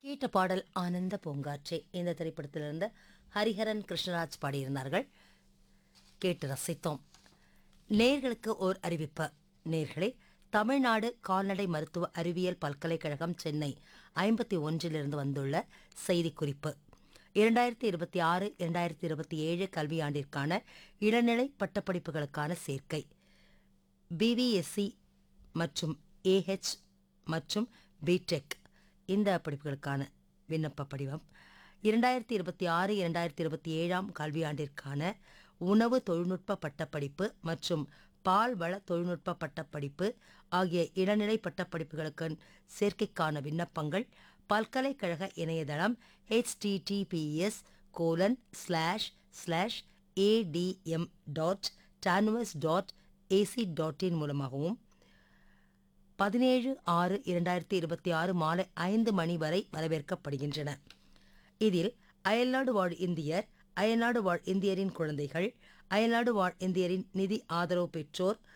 கேட்ட பாடல் ஆனந்த பூங்காற்றே இந்த திரைப்படத்திலிருந்து ஹரிஹரன் கிருஷ்ணராஜ் பாடியிருந்தார்கள் கேட்டு ரசித்தோம் நேர்களுக்கு ஓர் அறிவிப்பு நேர்களே தமிழ்நாடு கால்நடை மருத்துவ அறிவியல் பல்கலைக்கழகம் சென்னை ஐம்பத்தி ஒன்றிலிருந்து வந்துள்ள செய்திக்குறிப்பு இரண்டாயிரத்தி இருபத்தி ஆறு இரண்டாயிரத்தி இருபத்தி ஏழு கல்வியாண்டிற்கான இளநிலை பட்டப்படிப்புகளுக்கான சேர்க்கை பிவிஎஸ்சி மற்றும் ஏஹெச் மற்றும் பிடெக் இந்த படிப்புகளுக்கான விண்ணப்ப படிவம் இரண்டாயிரத்தி இருபத்தி ஆறு இரண்டாயிரத்தி இருபத்தி ஏழாம் கல்வியாண்டிற்கான உணவு தொழில்நுட்ப பட்டப்படிப்பு மற்றும் பால்வள தொழில்நுட்ப பட்டப்படிப்பு ஆகிய இளநிலை பட்டப்படிப்புகளுக்கு சேர்க்கைக்கான விண்ணப்பங்கள் பல்கலைக்கழக இணையதளம் https colon slash slash ATM dot TANUVAS dot AC dot in மூலமாகவும் பதினேழு ஆறு இரண்டாயிரத்தி இருபத்தி ஆறு மாலை ஐந்து மணி வரை வரவேற்கப்படுகின்றன இதில் அயல்நாடு வாழ் இந்தியர் அயல்நாடு வாழ் இந்தியரின் குழந்தைகள் அயல்நாடு வாழ் இந்தியரின் நிதி ஆதரவு பெற்றோர்